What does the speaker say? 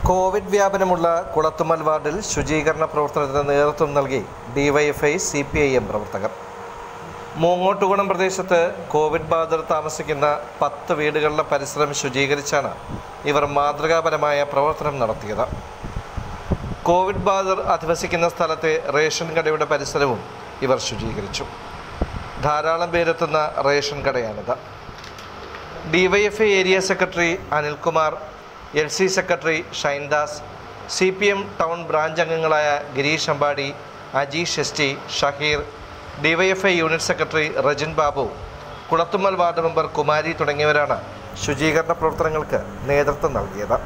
Covid വ്യാപനമുള്ള Kulathummal വാർഡിൽ ശുചീകരണ പ്രവർത്തനത്തിന് നേതൃത്വം നൽകി D Y F I C P I M പ്രവർത്തകർ മൂങ്ങോട്ടുകുളം പ്രദേശത്ത് കോവിഡ് ബാധിതർ താമസിക്കുന്ന പത്ത് വീടുകളുടെ പരിസരം ശുചീകരിച്ചാണ് ഇവർ മാതൃകാപരമായ പ്രവർത്തനം നടത്തിയത് കോവിഡ് ബാധിതർ അധിവസിക്കുന്ന സ്ഥലത്തെ റേഷൻ കടയുടെ പരിസരവും ഇവർ ശുചീകരിച്ചു ധാരാളം പേരെത്തുന്ന റേഷൻ കടയാണിത് D Y F I area secretary Anilkumar L C secretary Shaindas C P M town branch അംഗങ്ങളായ Girish Ambadi Ajeesh S T Shaheer D Y F I unit secretary Rajin Babu Kulathummal ward member Kumari തുടങ്ങിയവരാണ് ശുചീകരണ പ്രവർത്തനങ്ങൾക്ക് നേതൃത്വം നൽകിയത്